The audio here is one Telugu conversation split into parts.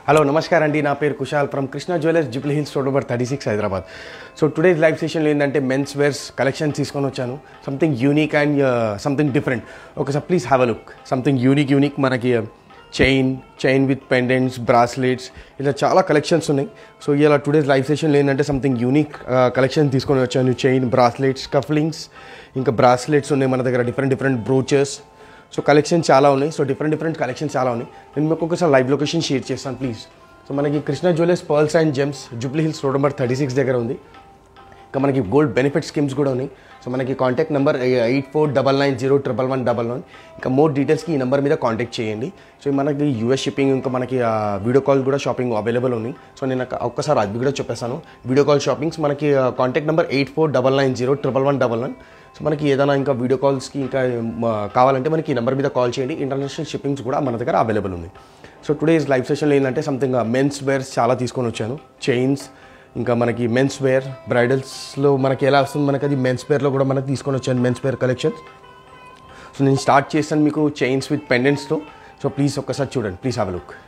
హలో నమస్కారం అండి నా పేరు Kushal from Krishna jewellers Jubilee hills road number thirty six Hyderabad so today's live సెషన్లో ఏంటంటే మెన్స్ వేర్స్ కలెక్షన్ తీసుకొని వచ్చాను something unique and something different ఒకసారి please have a look something unique unique మనకి chain chain with pendants bracelets ఇలా చాలా కలెక్షన్స్ ఉన్నాయి సో ఇలా టుడేస్ లైవ్ సెషన్లో ఏంటంటే సంథింగ్ యూనిక్ కలెక్షన్ తీసుకొని వచ్చాను చైన్ బ్రాస్లెట్స్ కఫ్లింగ్స్ ఇంకా బ్రాస్లెట్స్ ఉన్నాయి మన దగ్గర different different brooches so collection చాలా ఉన్నాయి సో డిఫరెంట్ డిఫరెంట్ కలెక్షన్ చాలా ఉన్నాయి నేను మీకు ఒకసారి లైవ్ లొకేషన్ షేర్ చేస్తాను ప్లీజ్ సో మనకి Krishna jewellers pearls and gems Jubilee hills road number thirty six దగ్గర ఉంది ఇంకా మనకి గోల్డ్ బెనిఫిట్ స్కీమ్స్ కూడా ఉన్నాయి సో మనకి contact number eight four double nine zero triple one double one ఇంకా మోర్ డీటెయిల్స్కి ఈ నెంబర్ మీద కాంటాక్ట్ చేయండి సో మనకి యూఎస్ షిప్పింగ్ ఇంకా మనకి వీడియో కాల్ కూడా షాపింగ్ అవైలబుల్ ఉంది సో నేను ఒక- ఒక్కసారి అది కూడా చెప్పేస్తాను వీడియో కాల్ షాపింగ్స్ మనకి contact number eight four double nine zero triple one double one so మనకి ఏదైనా ఇంకా వీడియో కాల్స్కి ఇంకా మ, కావాలంటే మనకి ఈ నెంబర్ మీద కాల్ చేయండి ఇంటర్నేషనల్ షిప్పింగ్స్ కూడా మన దగ్గర అవైలబుల్ ఉంది సో టుడేస్ లైవ్ సెషన్లో ఏంటంటే సంథింగ్ మెన్స్ వేర్స్ చాలా తీసుకొని వచ్చాను చైన్స్ ఇంకా మనకి మెన్స్ వేర్ బ్రైడల్స్లో మనకి ఎలా వస్తుంది మనకి అది మెన్స్ వేర్లో కూడా మనకి తీసుకొని వచ్చాను మెన్స్ వేర్ కలెక్షన్స్ సో నేను స్టార్ట్ చేస్తాను మీకు చైన్స్ విత్ పెండెంట్స్తో సో ప్లీజ్ ఒక్కసారి చూడండి ప్లీజ్ హ్యావ్ లుక్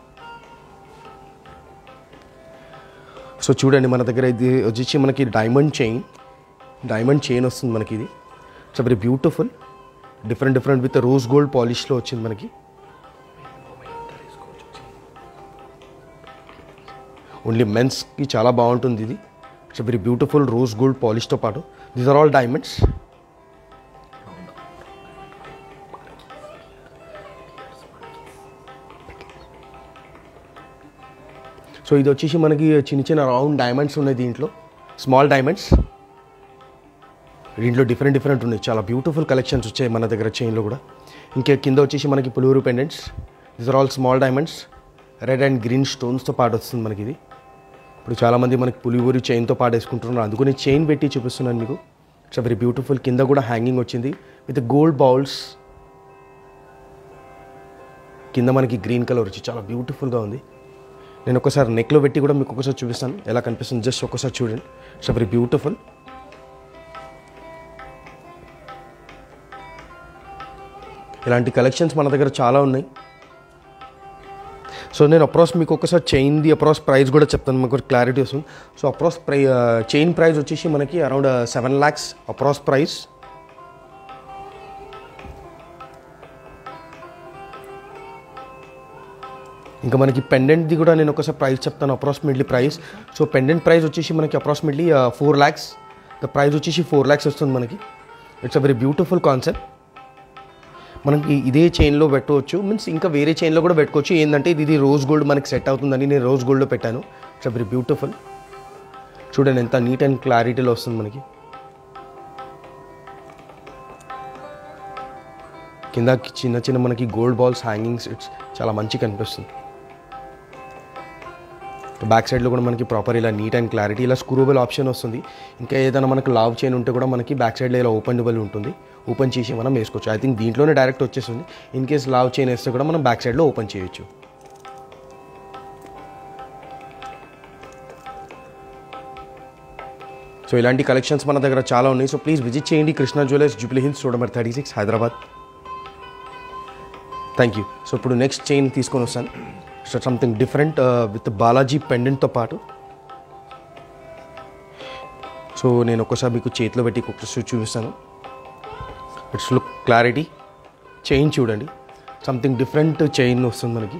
సో చూడండి మన దగ్గర ఇది వచ్చేసి మనకి డైమండ్ చైన్ డైమండ్ చైన్ వస్తుంది మనకి ఇది so very beautiful different different with rose gold పాలిష్లో వచ్చింది మనకి ఓన్లీ మెన్స్కి చాలా బాగుంటుంది ఇది it's very beautiful rose gold పాలిష్తో పాటు these are all diamonds so ఇది వచ్చేసి మనకి చిన్న చిన్న రౌండ్ డైమండ్స్ ఉన్నాయి దీంట్లో స్మాల్ డైమండ్స్ దీంట్లో డిఫరెంట్ డిఫరెంట్ ఉన్నాయి చాలా బ్యూటిఫుల్ కలెక్షన్స్ వచ్చాయి మన దగ్గర చైన్లో కూడా ఇంకా కింద వచ్చేసి మనకి పులూరు pendants these are all small diamonds red and green స్టోన్స్తో పాటు వస్తుంది మనకి ఇది ఇప్పుడు చాలామంది మనకి పులివూరి చైన్తో పాటు వేసుకుంటున్నారు అందుకని చైన్ పెట్టి చూపిస్తున్నాను మీకు ఇట్స్ వెరీ బ్యూటిఫుల్ కింద కూడా హ్యాంగింగ్ వచ్చింది విత్ గోల్డ్ బౌల్స్ కింద మనకి గ్రీన్ కలర్ వచ్చి చాలా బ్యూటిఫుల్గా ఉంది నేను ఒకసారి నెక్లో పెట్టి కూడా మీకు ఒకసారి చూపిస్తాను ఎలా కనిపిస్తుంది జస్ట్ ఒకసారి చూడండి ఇట్స్ వెరీ బ్యూటిఫుల్ ఇలాంటి కలెక్షన్స్ మన దగ్గర చాలా ఉన్నాయి సో నేను అప్రాక్స్ మీకు ఒకసారి చైన్ది అప్రాక్స్ ప్రైస్ కూడా చెప్తాను మీకు క్లారిటీ వస్తుంది సో అప్రాక్స్ ప్రై చైన్ ప్రైస్ వచ్చేసి మనకి around seven lakhs approx price ఇంకా మనకి పెండెంట్ది కూడా నేను ఒకసారి ప్రైస్ చెప్తాను approximately price so pendant price వచ్చేసి మనకి approximately four lakhs the price వచ్చేసి ఫోర్ ల్యాక్స్ వస్తుంది మనకి it's a very beautiful concept మనకి ఇదే చైన్లో పెట్టవచ్చు మీన్స్ ఇంకా వేరే చైన్లో కూడా పెట్టుకోవచ్చు ఏంటంటే ఇది ఇది రోజ్ గోల్డ్ మనకి సెట్ అవుతుందని నేను రోజ్ గోల్డ్లో పెట్టాను ఇట్స్ వెరీ బ్యూటిఫుల్ చూడండి ఎంత నీట్ అండ్ క్లారిటీలో వస్తుంది మనకి కింద చిన్న చిన్న మనకి గోల్డ్ బాల్స్ హ్యాంగింగ్స్ ఇట్స్ చాలా మంచి కనిపిస్తుంది బ్యాక్ సైడ్లో కూడా మనకి ప్రాపర్ ఇలా నీట్ అండ్ క్లారిటీ ఇలా స్క్రూబుల్ ఆప్షన్ వస్తుంది ఇంకా ఏదైనా మనకు లావ్ చైన్ ఉంటే కూడా మనకి బ్యాక్ సైడ్లో ఇలా ఓపెనబుల్ ఉంటుంది ఓపెన్ చేసి మనం వేసుకోవచ్చు ఐ థింక్ దీంట్లోనే డైరెక్ట్ వచ్చేస్తుంది ఇన్ కేస్ లావ్ చైన్ వేస్తే కూడా మనం బ్యాక్ సైడ్లో ఓపెన్ చేయొచ్చు సో ఇలాంటి కలెక్షన్స్ మన దగ్గర చాలా ఉన్నాయి సో ప్లీజ్ విజిట్ చేయండి Krishna jewellers Jubilee hills road number thirty six Hyderabad thank you so ఇప్పుడు నెక్స్ట్ చైన్ తీసుకొని వస్తాను so something different with Balaji పెండెంట్తో పాటు సో నేను ఒక్కసారి మీకు చేతిలో పెట్టి ఒక్కసారి చూపిస్తాను ఇట్స్ లుక్ క్లారిటీ చైన్ చూడండి సంథింగ్ డిఫరెంట్ చైన్ వస్తుంది మనకి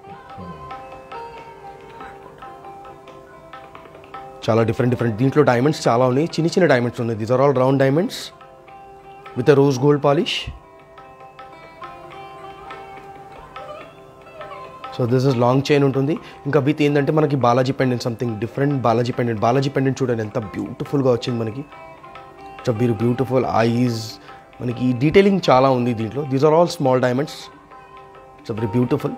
చాలా డిఫరెంట్ డిఫరెంట్ దీంట్లో డైమండ్స్ చాలా ఉన్నాయి చిన్న చిన్న డైమండ్స్ ఉన్నాయి these are all round diamonds with rose gold polish so this is long chain ఉంటుంది ఇంకా విత్ ఏంటంటే మనకి Balaji pendant something different Balaji pendant Balaji pendant చూడండి ఎంత బ్యూటిఫుల్గా వచ్చింది మనకి సో మీరు బ్యూటిఫుల్ ఐస్ మనకి డీటెయిలింగ్ చాలా ఉంది దీంట్లో these are all small diamonds it's very beautiful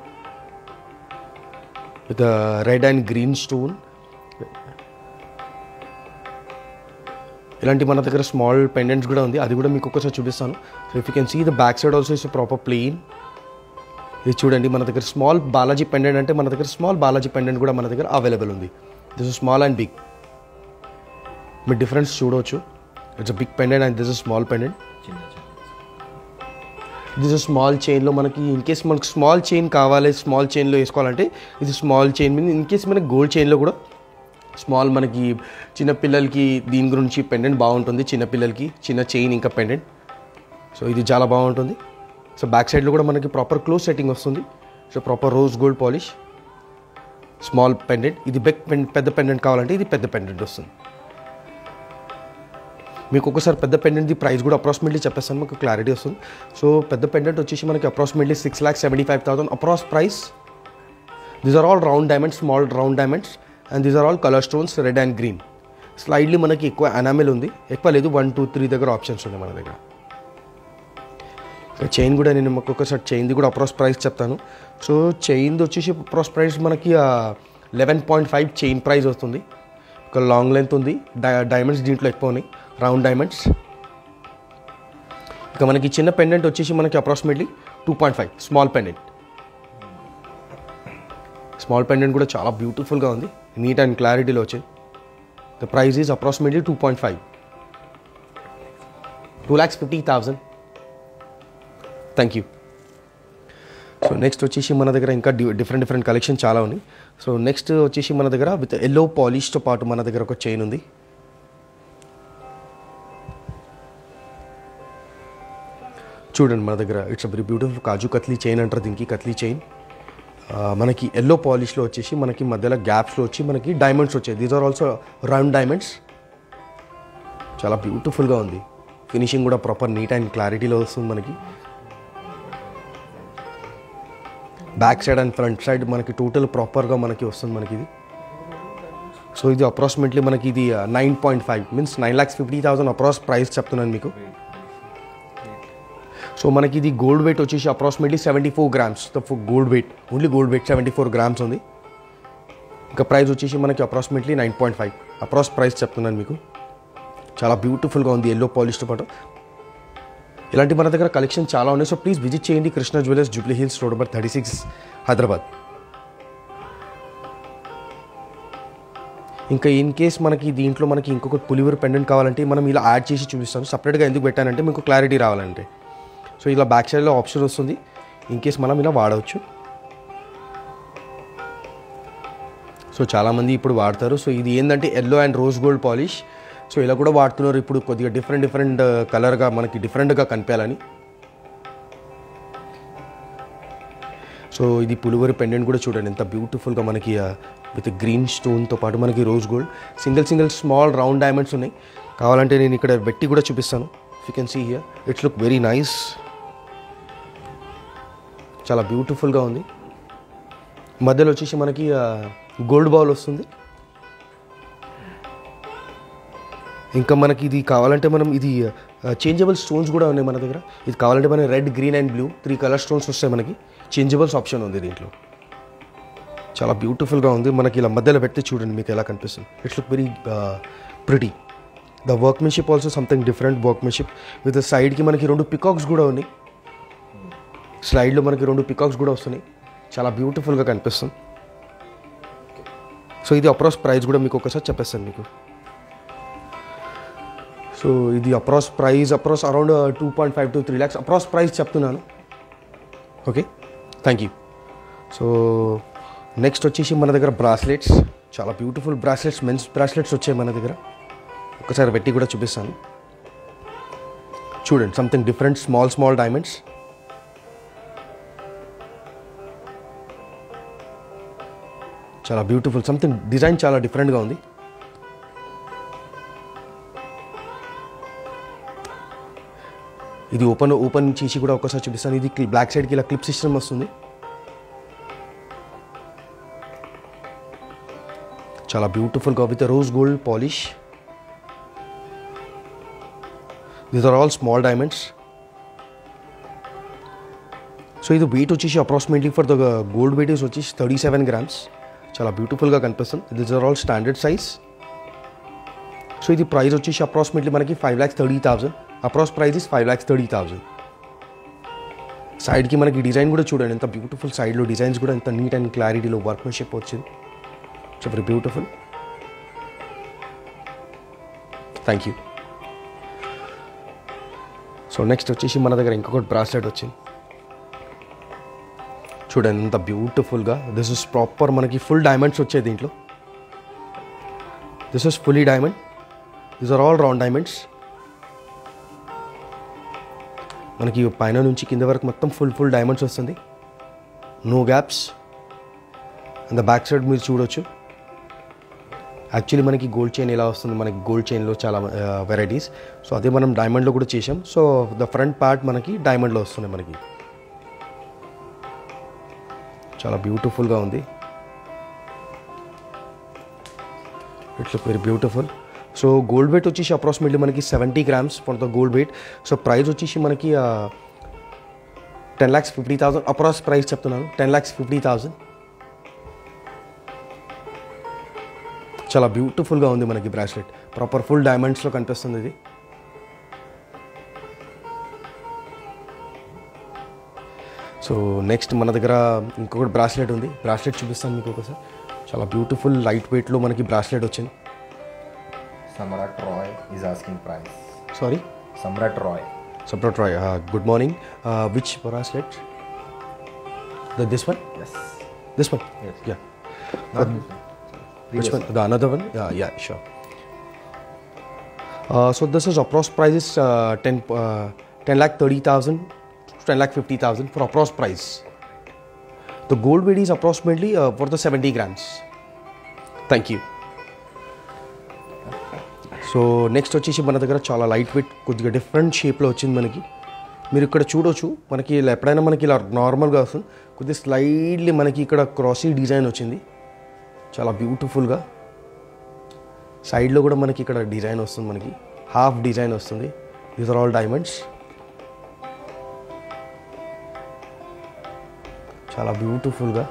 with red and green stone ఇలాంటి మన దగ్గర స్మాల్ పెండెంట్స్ కూడా ఉంది అది కూడా మీకు ఒక్కసారి చూపిస్తాను so if you can see the back side also is proper plain ఇది చూడండి మన దగ్గర స్మాల్ బాలాజీ పెండెంట్ అంటే మన దగ్గర స్మాల్ బాలాజీ పెండెంట్ కూడా మన దగ్గర అవైలబుల్ ఉంది this is small and big మీరు డిఫరెన్స్ చూడవచ్చు it's a big pendant and this is small pendant ఇది స్మాల్ చైన్లో మనకి ఇన్ కేస్ మనకు స్మాల్ చైన్ కావాలి స్మాల్ చైన్లో వేసుకోవాలంటే ఇది స్మాల్ చైన్ మీద ఇన్ కేస్ మనకి గోల్డ్ చైన్లో కూడా స్మాల్ మనకి చిన్నపిల్లలకి దీని గురించి పెండెంట్ బాగుంటుంది చిన్నపిల్లలకి చిన్న చైన్ ఇంకా పెండెంట్ సో ఇది చాలా బాగుంటుంది సో బ్యాక్ సైడ్లో కూడా మనకి ప్రాపర్ క్లోజ్ సెట్టింగ్ వస్తుంది so proper rose gold polish small pendant ఇది బెక్ పెద్ద పెండెంట్ కావాలంటే ఇది పెద్ద పెండెంట్ వస్తుంది మీకు ఒకసారి పెద్ద పెండెంట్ది ప్రైస్ కూడా అప్రాక్సిమేట్లీ చెప్పేస్తాను మీకు క్లారిటీ వస్తుంది సో పెద్ద పెండెంట్ వచ్చేసి మనకి approximately six lakh seventy five thousand approx price these are all round diamonds small round diamonds and these are all colour stones red and green slightly మనకి ఎక్కువ అనామిల్ ఉంది ఎక్కువ లేదు వన్ టూ త్రీ దగ్గర ఆప్షన్స్ ఉన్నాయి మన దగ్గర ఇంకా చైన్ కూడా నేను మాకు ఒకసారి చైన్ది కూడా అప్రాక్స్ ప్రైస్ చెప్తాను సో చైన్ది వచ్చేసి అప్రాక్స్ ప్రైస్ మనకి eleven point five chain price వస్తుంది ఒక లాంగ్ లెంత్ ఉంది డై డైమండ్స్ దీంట్లో ఎక్కువ ఉన్నాయి రౌండ్ డైమండ్స్ ఇక మనకి చిన్న పెండెంట్ వచ్చేసి మనకి approximately two point five small pendant small pendant కూడా చాలా బ్యూటిఫుల్గా ఉంది నీట్ అండ్ క్లారిటీలో వచ్చింది the price is approximately two point five two lakhs fifty thousand thank you so next వచ్చేసి మన దగ్గర ఇంకా డిఫరెంట్ డిఫరెంట్ కలెక్షన్ చాలా ఉన్నాయి సో నెక్స్ట్ వచ్చేసి మన దగ్గర విత్ ఎల్లో పాలిష్తో పాటు మన దగ్గర ఒక చైన్ ఉంది చూడండి మన దగ్గర it's very beautiful kaju katli chain అంటారు దీనికి కత్లీ చైన్ మనకి ఎల్లో పాలిష్లో వచ్చేసి మనకి మధ్యలో గ్యాప్స్లో వచ్చి మనకి డైమండ్స్ వచ్చాయి these are also round diamonds చాలా బ్యూటిఫుల్గా ఉంది ఫినిషింగ్ కూడా ప్రాపర్ నీట్ అండ్ క్లారిటీలో వస్తుంది మనకి back side and front side మనకి టోటల్ ప్రాపర్గా మనకి వస్తుంది మనకి ఇది సో ఇది అప్రాక్సిమేట్లీ మనకి ఇది nine point five means nine lakhs fifty thousand approx price చెప్తున్నాను మీకు సో మనకి ఇది గోల్డ్ వెయిట్ వచ్చేసి approximately seventy four grams the gold weight only gold weight seventy four grams ఉంది ఇంకా ప్రైస్ వచ్చేసి మనకి approximately nine point five approx price చెప్తున్నాను మీకు చాలా బ్యూటిఫుల్గా ఉంది ఎల్లో పాలిష్తో పాటు ఇలాంటి మన దగ్గర కలెక్షన్ చాలా ఉన్నాయి సో ప్లీజ్ విజిట్ చేయండి Krishna jewellers Jubilee hills road number thirty six Hyderabad ఇంకా ఇన్ కేస్ మనకి దీంట్లో మనకి ఇంకొక పులివర్ పెండెంట్ కావాలంటే మనం ఇలా యాడ్ చేసి చూపిస్తాను సపరేట్గా ఎందుకు పెట్టానంటే మీకు క్లారిటీ రావాలంటే సో ఇలా బ్యాక్ సైడ్లో ఆప్షన్ వస్తుంది ఇన్ కేస్ మనం ఇలా వాడవచ్చు సో చాలామంది ఇప్పుడు వాడతారు సో ఇది ఏంటంటే yellow and rose gold polish so ఇలా కూడా వాడుతున్నారు ఇప్పుడు కొద్దిగా డిఫరెంట్ డిఫరెంట్ కలర్గా మనకి డిఫరెంట్గా కనిపించాలని సో ఇది పులివరి పెండెంట్ కూడా చూడండి ఎంత బ్యూటిఫుల్గా మనకి విత్ గ్రీన్ స్టోన్తో పాటు మనకి rose gold single single small round diamonds ఉన్నాయి కావాలంటే నేను ఇక్కడ పెట్టి కూడా చూపిస్తాను you can see here it's look very nice చాలా బ్యూటిఫుల్గా ఉంది మధ్యలో వచ్చేసి మనకి గోల్డ్ బాల్ వస్తుంది ఇంకా మనకి ఇది కావాలంటే మనం ఇది చేంజబుల్ స్టోన్స్ కూడా ఉన్నాయి మన దగ్గర ఇది కావాలంటే మనం red green and blue three colour stones వస్తాయి మనకి చేంజబుల్స్ ఆప్షన్ ఉంది దీంట్లో చాలా బ్యూటిఫుల్గా ఉంది మనకి ఇలా మధ్యలో పెడితే చూడండి మీకు ఎలా కనిపిస్తుంది it's look very pretty the workmanship also something different workmanship with సైడ్కి మనకి రెండు పికాక్స్ కూడా ఉన్నాయి స్లైడ్లో మనకి రెండు పికాక్స్ కూడా వస్తున్నాయి చాలా బ్యూటిఫుల్గా కనిపిస్తుంది సో ఇది అప్రాస్ ప్రైస్ కూడా మీకు ఒకసారి చెప్పేస్తాను మీకు సో ఇది approx price approx around two point five to three lakhs approx price చెప్తున్నాను okay thank you so next వచ్చేసి మన దగ్గర బ్రాస్లెట్స్ చాలా బ్యూటిఫుల్ బ్రాస్లెట్స్ మెన్స్ బ్రాస్లెట్స్ వచ్చాయి మన దగ్గర ఒకసారి పెట్టి కూడా చూపిస్తాను చూడండి something different small small diamonds చాలా బ్యూటిఫుల్ సంథింగ్ డిజైన్ చాలా డిఫరెంట్గా ఉంది ఇది ఓపెన్ ఓపెన్ చేసి కూడా ఒకసారి చూపిస్తాను ఇది బ్లాక్ సైడ్కి ఇలా క్లిప్ సిస్టమ్ వస్తుంది చాలా బ్యూటిఫుల్గా with rose gold polish these are all small diamonds so ఇది వెయిట్ వచ్చేసి approximately for the gold weight వచ్చేసి థర్టీ సెవెన్ గ్రామ్స్ చాలా బ్యూటిఫుల్గా కనిపిస్తుంది these are all standard size so ఇది ప్రైస్ వచ్చేసి అప్రాక్సిమేట్లీ మనకి five lakhs thirty thousand approx price is five lakhs thirty thousand సైడ్కి మనకి డిజైన్ కూడా చూడండి ఎంత బ్యూటిఫుల్ సైడ్లో డిజైన్స్ కూడా ఎంత నీట్ అండ్ క్లారిటీలో వర్క్మెన్షిప్ వచ్చింది so very beautiful thank you so next వచ్చేసి మన దగ్గర ఇంకొకటి బ్రాస్లెట్ వచ్చింది చూడండి ఎంత బ్యూటిఫుల్గా దిస్ ఇస్ ప్రాపర్ మనకి ఫుల్ డైమండ్స్ వచ్చాయి దీంట్లో this is fully diamond these are all round diamonds మనకి పైన నుంచి కింద వరకు మొత్తం ఫుల్ ఫుల్ డైమండ్స్ వస్తుంది no gaps and the back side మీరు చూడొచ్చు యాక్చువల్లీ మనకి గోల్డ్ చైన్ ఎలా వస్తుంది మనకి గోల్డ్ చైన్లో చాలా వెరైటీస్ సో అదే మనం డైమండ్లో కూడా చేసాం సో ద ఫ్రంట్ పార్ట్ మనకి డైమండ్లో వస్తుంది మనకి చాలా బ్యూటిఫుల్గా ఉంది it's very beautiful so gold weight వచ్చేసి అప్రాక్సిమేట్లీ మనకి seventy grams for the gold weight so price వచ్చేసి మనకి ten lakhs fifty thousand approx price చెప్తున్నాను టెన్ ల్యాక్స్ ఫిఫ్టీ థౌసండ్ చాలా బ్యూటిఫుల్గా ఉంది మనకి బ్రాస్లెట్ ప్రాపర్ ఫుల్ డైమండ్స్లో కనిపిస్తుంది ఇది సో నెక్స్ట్ మన దగ్గర ఇంకొకటి బ్రాస్లెట్ ఉంది బ్రాస్లెట్ చూపిస్తాను మీకు ఒకసారి చాలా బ్యూటిఫుల్ లైట్ వెయిట్లో మనకి బ్రాస్లెట్ వచ్చింది Samrat Roy is asking price. Sorry Samrat Roy. Samrat Roy good morning which bracelet the this one Yes. This one Yes. Yeah Not Which previous one? The another one? Yeah, yeah, sure. Uh, so this is approx price is uh, 10, uh, 10 lakh 30,000, 10 lakh 50,000 for approx price. The gold weight is approximately uh, for the 70 grams. Thank you. So next వచ్చేసి మన దగ్గర చాలా లైట్ వెయిట్ కొద్దిగా డిఫరెంట్ షేప్లో వచ్చింది మనకి మీరు ఇక్కడ చూడొచ్చు మనకి ఇలా ఎప్పుడైనా మనకి ఇలా నార్మల్గా వస్తుంది కొద్దిగా స్లైడ్లీ మనకి ఇక్కడ క్రాసీ డిజైన్ వచ్చింది చాలా బ్యూటిఫుల్గా సైడ్లో కూడా మనకి ఇక్కడ డిజైన్ వస్తుంది మనకి హాఫ్ డిజైన్ వస్తుంది దీస్ ఆర్ ఆల్ డైమండ్స్ చాలా బ్యూటిఫుల్గా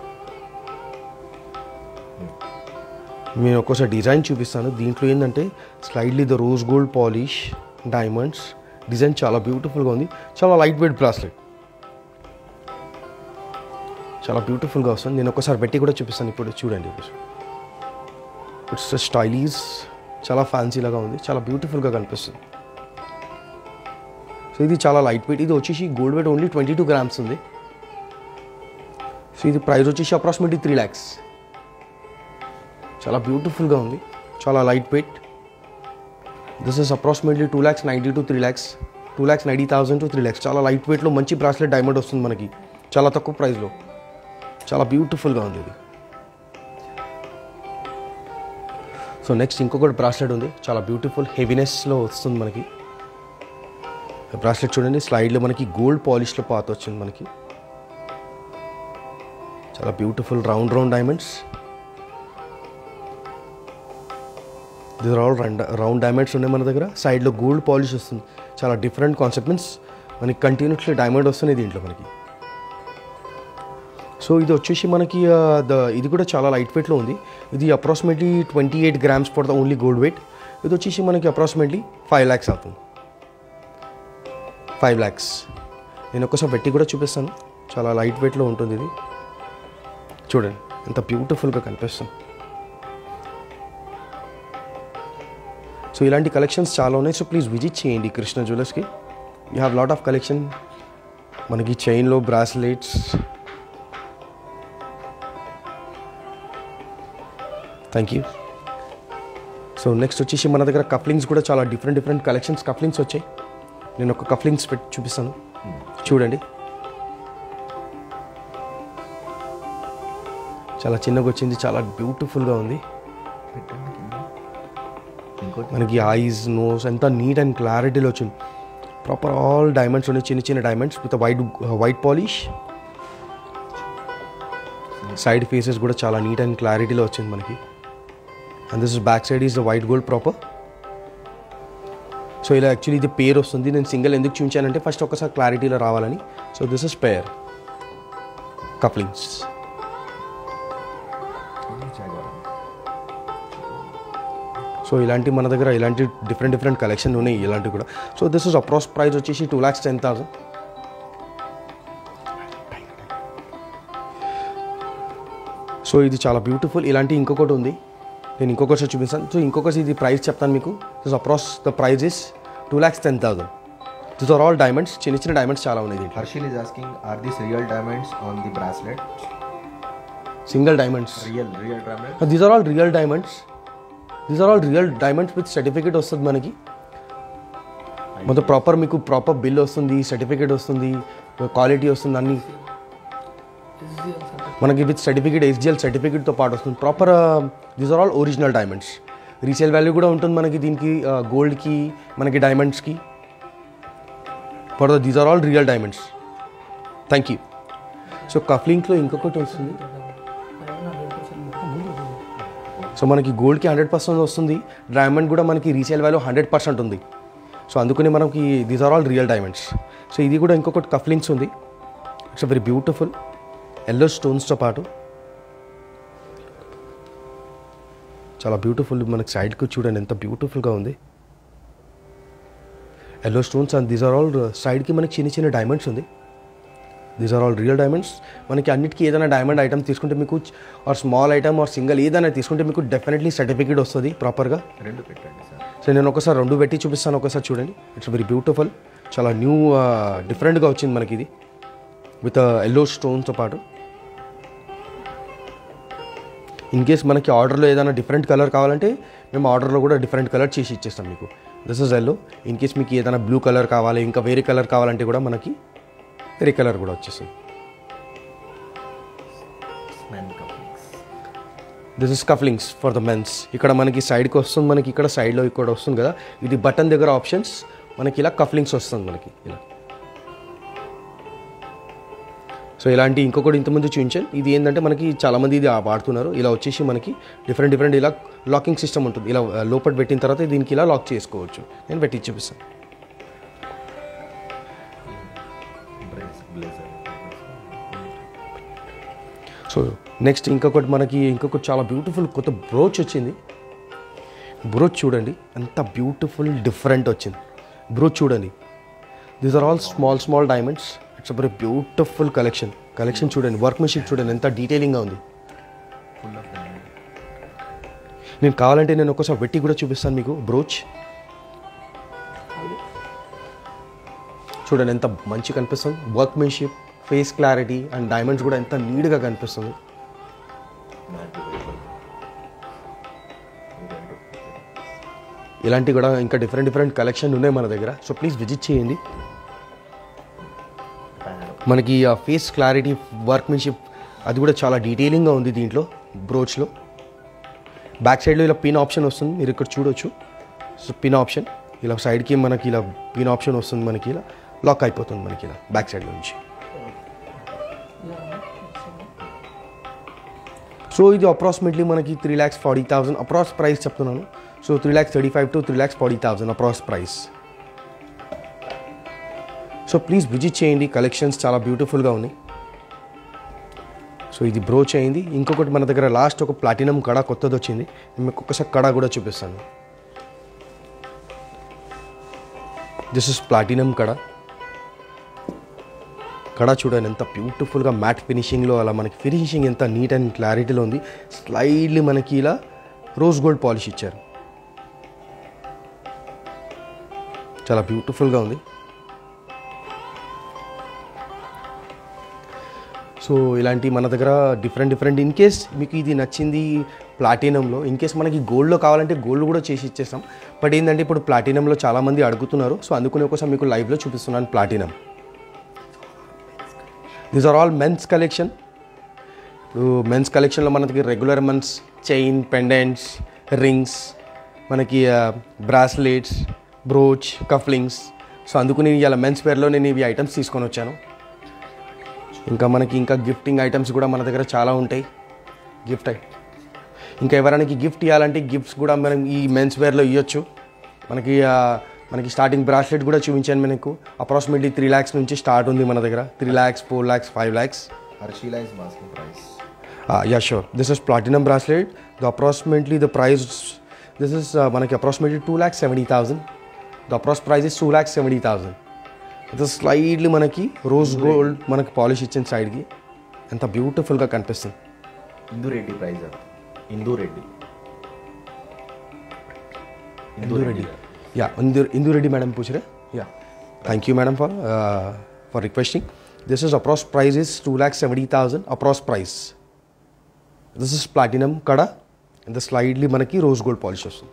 నేను ఒక్కోసారి డిజైన్ చూపిస్తాను దీంట్లో ఏంటంటే slightly the rose gold polish diamonds design చాలా బ్యూటిఫుల్గా ఉంది చాలా లైట్ వెయిట్ బ్రాస్లెట్ చాలా బ్యూటిఫుల్గా వస్తుంది నేను ఒకసారి పెట్టి కూడా చూపిస్తాను ఇప్పుడు చూడండి ఇట్స్ స్టైలీస్ చాలా ఫ్యాన్సీలాగా ఉంది చాలా బ్యూటిఫుల్గా కనిపిస్తుంది సో ఇది చాలా లైట్ వెయిట్ ఇది వచ్చేసి gold weight only twenty two grams ఉంది సో ఇది ప్రైస్ వచ్చేసి అప్రాక్సిమేట్లీ త్రీ ల్యాక్స్ చాలా బ్యూటిఫుల్గా ఉంది చాలా light weight this is approximately two lakhs ninety to three lakhs two lakhs ninety thousand to three lakhs చాలా లైట్ వెయిట్లో మంచి బ్రాస్లెట్ డైమండ్ వస్తుంది మనకి చాలా తక్కువ ప్రైస్లో చాలా బ్యూటిఫుల్గా ఉంది ఇది సో నెక్స్ట్ ఇంకొకటి బ్రాస్లెట్ ఉంది చాలా బ్యూటిఫుల్ హెవీనెస్లో వస్తుంది మనకి బ్రాస్లెట్ చూడండి స్లైడ్లో మనకి గోల్డ్ పాలిష్లో పాత వచ్చింది మనకి చాలా beautiful round round diamonds these are all round round diamonds ఉన్నాయి మన దగ్గర సైడ్లో గోల్డ్ పాలిష్ వస్తుంది చాలా డిఫరెంట్ కాన్సెప్ట్ మీన్స్ మనకి కంటిన్యూస్లీ డైమండ్ వస్తుంది దీంట్లో మనకి సో ఇది వచ్చేసి మనకి ఆ, ద ఇది కూడా చాలా లైట్ వెయిట్లో ఉంది ఇది approximately twenty eight grams for the only gold weight ఇది వచ్చేసి మనకి అప్రాక్సిమేట్లీ ఫైవ్ ల్యాక్స్ అవుతుంది ఫైవ్ ల్యాక్స్ నేను ఒకసారి పెట్టి కూడా చూపిస్తాను చాలా లైట్ వెయిట్లో ఉంటుంది ఇది చూడండి ఎంత బ్యూటిఫుల్గా కనిపిస్తుంది సో ఇలాంటి కలెక్షన్స్ చాలా ఉన్నాయి సో ప్లీజ్ విజిట్ చేయండి కృష్ణ జ్యువెలర్స్కి you have lot of collection మనకి చైన్లో bracelets thank you so next వచ్చేసి మన దగ్గర కఫ్లింగ్స్ కూడా చాలా డిఫరెంట్ డిఫరెంట్ కలెక్షన్స్ కఫ్లింగ్స్ వచ్చాయి నేను ఒక కఫ్లింగ్స్ పెట్టి చూపిస్తాను చూడండి చాలా చిన్నగా వచ్చింది చాలా బ్యూటిఫుల్గా ఉంది ఇంకోటి మనకి ఐస్ నోస్ ఎంత నీట్ అండ్ క్లారిటీలో వచ్చింది ప్రాపర్ ఆల్ డైమండ్స్ ఉన్నాయి చిన్న చిన్న diamonds with white white polish side faces కూడా చాలా నీట్ అండ్ క్లారిటీలో వచ్చింది మనకి and this back side is the white gold proper so ఇలా యాక్చువల్లీ ఇది పేర్ వస్తుంది నేను సింగిల్ ఎందుకు చూపించానంటే ఫస్ట్ ఒకసారి క్లారిటీలో రావాలని so this is pair couplings Jaguar so ఇలాంటి మన దగ్గర ఇలాంటి డిఫరెంట్ డిఫరెంట్ కలెక్షన్ ఉన్నాయి ఇలాంటివి కూడా so this is approx price వచ్చేసి two lakhs ten thousand so ఇది చాలా బ్యూటిఫుల్ ఇలాంటి ఇంకొకటి ఉంది నేను ఇంకొకటి చూపిస్తాను సో ఇంకొకటి ఇది ప్రైస్ చెప్తాను మీకు this approx the price is two lakhs ten thousand these are all diamonds చిన్న చిన్న డైమండ్స్ చాలా ఉన్నాయి దీంట్లో Harshil is asking, are these real diamonds on the bracelet? Single diamonds Real, real diamond. These are all real diamonds these are all real diamonds with certificate వస్తుంది మనకి మొత్తం ప్రాపర్ మీకు ప్రాపర్ బిల్ వస్తుంది సర్టిఫికేట్ వస్తుంది క్వాలిటీ వస్తుంది అన్ని మనకి విత్ సర్టిఫికేట్ ఎస్జిఎల్ సర్టిఫికేట్తో పాటు వస్తుంది proper these are all original diamonds resale value కూడా ఉంటుంది మనకి దీనికి గోల్డ్కి మనకి డైమండ్స్కి for the these are all real diamonds thank you so కఫ్లింగ్లో ఇంకొకటి వస్తుంది సో మనకి గోల్డ్కి హండ్రెడ్ పర్సెంట్ వస్తుంది డైమండ్ కూడా మనకి రీసేల్ వాల్యూ హండ్రెడ్ పర్సెంట్ ఉంది సో అందుకని మనకి these are all real diamonds so ఇది కూడా ఇంకొకటి కఫ్లింగ్స్ ఉంది ఇట్స్ వెరీ బ్యూటిఫుల్ ఎల్లో స్టోన్స్తో పాటు చాలా బ్యూటిఫుల్ మనకి సైడ్కి చూడండి ఎంత బ్యూటిఫుల్గా ఉంది yellow stones and these are all సైడ్కి మనకి చిన్న చిన్న డైమండ్స్ ఉంది these are all real diamonds మనకి అన్నిటికీ ఏదైనా డైమండ్ ఐటమ్ తీసుకుంటే మీకు or small item or single ఏదైనా తీసుకుంటే మీకు డెఫినెట్లీ సర్టిఫికేట్ వస్తుంది ప్రాపర్గా రెండు పెట్టండి సార్ సో నేను ఒకసారి రెండు పెట్టి చూపిస్తాను ఒకసారి చూడండి ఇట్స్ వెరీ బ్యూటిఫుల్ చాలా న్యూ డిఫరెంట్గా వచ్చింది మనకి ఇది విత్ ఎల్లో స్టోన్తో పాటు ఇన్ కేస్ మనకి ఆర్డర్లో ఏదైనా డిఫరెంట్ కలర్ కావాలంటే మేము ఆర్డర్లో కూడా డిఫరెంట్ కలర్ చేసి ఇచ్చేస్తాం మీకు this is yellow in case మీకు ఏదైనా బ్లూ కలర్ కావాలి ఇంకా వేరే కలర్ కావాలంటే కూడా మనకి వేరే కలర్ కూడా వచ్చేస్తుంది Men couplings. This is cufflinks for the mens ఇక్కడ మనకి సైడ్కి వస్తుంది మనకి ఇక్కడ సైడ్లో ఇక్కడ వస్తుంది కదా ఇది బటన్ దగ్గర ఆప్షన్స్ మనకి ఇలా కఫ్లింగ్స్ వస్తుంది మనకి ఇలా సో ఇలాంటి ఇంకొకటి ఇంతకుముందు చూపించాను ఇది ఏంటంటే మనకి చాలామంది ఇది వాడుతున్నారు ఇలా వచ్చేసి మనకి డిఫరెంట్ డిఫరెంట్ ఇలా లాకింగ్ సిస్టమ్ ఉంటుంది ఇలా లోపల పెట్టిన తర్వాత దీనికి ఇలా లాక్ చేసుకోవచ్చు నేను పెట్టి చూపిస్తాను Brace, blazer. సో నెక్స్ట్ ఇంకొకటి మనకి ఇంకొకటి చాలా బ్యూటిఫుల్ కొత్త బ్రోచ్ వచ్చింది బ్రోచ్ చూడండి ఎంత బ్యూటిఫుల్ డిఫరెంట్ వచ్చింది బ్రోచ్ చూడండి these are all small small diamonds it's very beautiful collection collection చూడండి వర్క్మెన్షిప్ చూడండి ఎంత డీటెయిలింగ్గా ఉంది Full of diamond. నేను కావాలంటే నేను ఒకసారి వెట్టి కూడా చూపిస్తాను మీకు బ్రోచ్ చూడండి ఎంత మంచి కనిపిస్తుంది workmanship face clarity and diamonds కూడా ఎంత నీట్గా కనిపిస్తుంది Matte variable. ఇలాంటి కూడా ఇంకా డిఫరెంట్ డిఫరెంట్ కలెక్షన్ ఉన్నాయి మన దగ్గర సో ప్లీజ్ విజిట్ చేయండి Panel. మనకి ఆ ఫేస్ క్లారిటీ వర్క్మెన్షిప్ అది కూడా చాలా డీటెయిలింగ్గా ఉంది దీంట్లో బ్రోచ్లో బ్యాక్ సైడ్లో ఇలా పిన్ ఆప్షన్ వస్తుంది మీరు ఇక్కడ చూడొచ్చు సో పిన్ ఆప్షన్ ఇలా సైడ్కి మనకి ఇలా పిన్ ఆప్షన్ వస్తుంది మనకి ఇలా లాక్ అయిపోతుంది మనకి ఇలా బ్యాక్ సైడ్ నుంచి సో ఇది అప్రాక్సిమేట్లీ మనకి three lakhs forty thousand approx price చెప్తున్నాను so three lakhs thirty five to three lakhs forty thousand approx price so please visit చేయండి కలెక్షన్స్ చాలా బ్యూటిఫుల్గా ఉన్నాయి సో ఇది బ్రోచ్ అయింది ఇంకొకటి మన దగ్గర లాస్ట్ ఒక ప్లాటినం కడ కొత్తది వచ్చింది నేను మీకు ఒక్కసారి కడ కూడా చూపిస్తాను దిస్ ఇస్ ప్లాటినం కడ కడ చూడండి ఎంత బ్యూటిఫుల్గా మ్యాట్ ఫినిషింగ్లో అలా మనకి ఫినిషింగ్ ఎంత నీట్ అండ్ క్లారిటీలో ఉంది స్లైడ్లీ మనకి ఇలా రోజ్ గోల్డ్ పాలిష్ ఇచ్చారు చాలా బ్యూటిఫుల్గా ఉంది సో ఇలాంటి మన దగ్గర డిఫరెంట్ డిఫరెంట్ ఇన్ కేస్ మీకు ఇది నచ్చింది ప్లాటినంలో ఇన్ కేస్ మనకి గోల్డ్లో కావాలంటే గోల్డ్ కూడా చేసి ఇచ్చేస్తాం బట్ ఏంటంటే ఇప్పుడు ప్లాటినంలో చాలామంది అడుగుతున్నారు సో అందుకని ఒకసారి మీకు లైవ్లో చూపిస్తున్నాను platinum these are all men's collection ఇప్పుడు మెన్స్ కలెక్షన్లో మన దగ్గర regular men's chain pendants rings మనకి బ్రాస్లెట్స్ బ్రోచ్ కఫ్లింగ్స్ సో అందుకని ఇలా మెన్స్ వేర్లో నేను ఇవి ఐటమ్స్ తీసుకొని వచ్చాను ఇంకా మనకి ఇంకా గిఫ్టింగ్ ఐటమ్స్ కూడా మన దగ్గర చాలా ఉంటాయి గిఫ్ట్ ఐ ఇంకా ఎవరైనా గిఫ్ట్ ఇవ్వాలంటే గిఫ్ట్స్ కూడా మనం ఈ మెన్స్ వేర్లో ఇవ్వచ్చు మనకి ఆ, మనకి స్టార్టింగ్ బ్రాస్లెట్ కూడా చూపించాను మనకు అప్రాక్సిమేట్లీ త్రీ ల్యాక్స్ నుంచి స్టార్ట్ ఉంది మన దగ్గర three lakhs four lakhs five lakhs Arshila is asking price. Yeah sure this is platinum bracelet the approximately the price this is మనకి approximately two lakhs seventy thousand the approx price is two lakhs seventy thousand ఇది స్లైడ్లీ మనకి రోజ్ గోల్డ్ మనకి పాలిష్ ఇచ్చిన సైడ్కి ఎంత బ్యూటిఫుల్గా కనిపిస్తుంది Indu Reddy price up. Indu Reddy. Indu Reddy या इंदू इंदू रेड्डी मैडम पूछ रहे या thank you madam for for requesting this is approx price is two lakh seventy thousand approx price this is platinum కడ ఇంత స్లైడ్లీ మనకి రోజ్ గోల్డ్ పాలిష్ వస్తుంది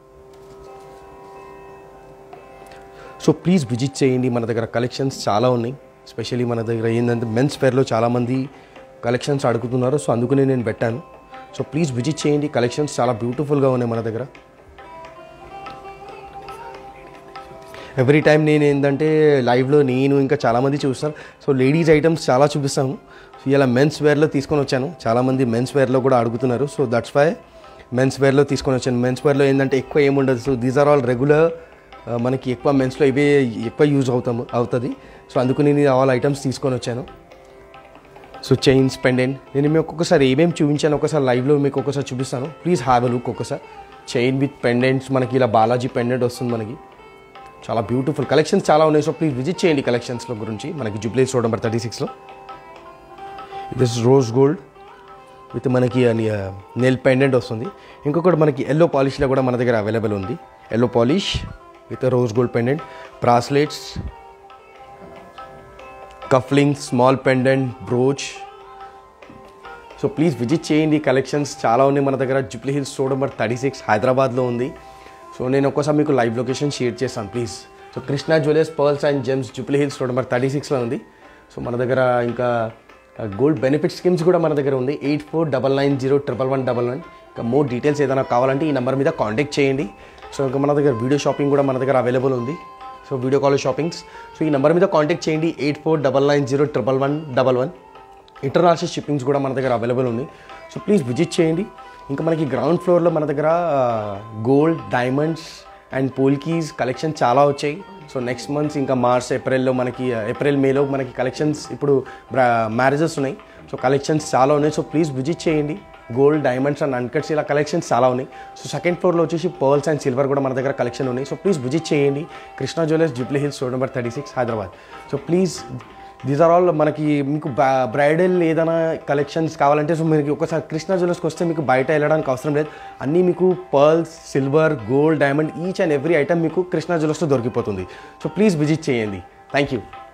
సో ప్లీజ్ విజిట్ చేయండి మన దగ్గర కలెక్షన్స్ చాలా ఉన్నాయి స్పెషల్లీ మన దగ్గర ఏంటంటే మెన్స్ వేర్లో చాలామంది కలెక్షన్స్ అడుగుతున్నారు సో అందుకనే నేను పెట్టాను సో ప్లీజ్ విజిట్ చేయండి కలెక్షన్స్ చాలా బ్యూటిఫుల్గా ఉన్నాయి మన దగ్గర ఎవ్రీ టైం నేను ఏంటంటే లైవ్లో నేను ఇంకా చాలామంది చూస్తాను సో లేడీస్ ఐటమ్స్ చాలా చూపిస్తాము సో ఇలా మెన్స్ వేర్లో తీసుకొని వచ్చాను చాలామంది మెన్స్ వేర్లో కూడా అడుగుతున్నారు సో దట్స్ వై మెన్స్ వేర్లో తీసుకొని వచ్చాను మెన్స్ వేర్లో ఏంటంటే ఎక్కువ ఏముండదు so these are all regular మనకి ఎక్కువ మెన్స్లో ఇవే ఎక్కువ యూజ్ అవుతాము అవుతుంది సో అందుకు నేను ఆల్ ఐటమ్స్ తీసుకొని వచ్చాను సో చైన్స్ పెండెంట్ నేను మీకు ఒక్కొక్కసారి ఏమేమి చూపించాను ఒకసారి లైవ్లో మీకు ఒక్కసారి చూపిస్తాను ప్లీజ్ హ్యావ్ అ లుక్ ఒక్కసారి చైన్ విత్ పెండెంట్స్ మనకి ఇలా బాలాజీ పెండెంట్ వస్తుంది మనకి చాలా బ్యూటిఫుల్ కలెక్షన్స్ చాలా ఉన్నాయి సో ప్లీజ్ విజిట్ చేయండి కలెక్షన్స్లో గురించి మనకి జూబ్లీస్ రోడ్ నెంబర్ థర్టీ సిక్స్లో దిస్ రోజ్ గోల్డ్ విత్ మనకి నెల్ పెండెంట్ వస్తుంది ఇంకొకటి మనకి ఎల్లో పాలిష్లో కూడా మన దగ్గర అవైలబుల్ ఉంది yellow polish with rose gold pendant bracelets cufflink small pendant brooch so please visit చేయండి కలెక్షన్స్ చాలా ఉన్నాయి మన దగ్గర Jubilee Hills road number thirty six హైదరాబాద్లో ఉంది సో నేను ఒక్కసారి మీకు లైవ్ లొకేషన్ షేర్ చేస్తాను please so Krishna Jewellers pearls and Gems Jubilee Hills road number thirty సిక్స్లో ఉంది సో మన దగ్గర ఇంకా గోల్డ్ బెనిఫిట్ స్కీమ్స్ కూడా మన దగ్గర ఉంది eight four double nine zero triple one double one ఇంకా మోర్ డీటెయిల్స్ ఏదైనా కావాలంటే ఈ నెంబర్ మీద కాంటాక్ట్ చేయండి సో ఇంకా మన దగ్గర వీడియో షాపింగ్ కూడా మన దగ్గర అవైలబుల్ ఉంది so video call shoppings so ఈ నెంబర్ మీద కాంటాక్ట్ చేయండి eight four double nine zero triple one double one international shippings కూడా మన దగ్గర అవైలబుల్ ఉంది సో ప్లీజ్ విజిట్ చేయండి ఇంకా మనకి గ్రౌండ్ ఫ్లోర్లో మన దగ్గర gold diamonds and polkis collection చాలా వచ్చాయి సో నెక్స్ట్ మంత్స్ ఇంకా మార్చ్ ఏప్రిల్లో మనకి ఏప్రిల్ మేలో మనకి కలెక్షన్స్ ఇప్పుడు మ్యారేజెస్ ఉన్నాయి సో కలెక్షన్స్ చాలా ఉన్నాయి సో ప్లీజ్ విజిట్ చేయండి గోల్డ్ డైమండ్స్ అండ్ అన్కట్స్ ఇలా కలెక్షన్స్ చాలా ఉన్నాయి సో సెకండ్ ఫ్లోర్లో వచ్చేసి పర్ల్స్ అండ్ సిల్వర్ కూడా మన దగ్గర కలెక్షన్ ఉన్నాయి సో ప్లీజ్ విజిట్ చేయండి Krishna jewellers Jubilee hills road number thirty six Hyderabad so please these are all మనకి మీకు బ్రైడల్ ఏదైనా కలెక్షన్స్ కావాలంటే సో మీకు ఒకసారి కృష్ణా జ్యువెలర్స్కి వస్తే మీకు బయట వెళ్ళడానికి అవసరం లేదు అన్నీ మీకు pearls silver gold diamond each and every item మీకు కృష్ణా జ్యువెలర్స్లో దొరికిపోతుంది సో ప్లీజ్ విజిట్ చేయండి థ్యాంక్ యూ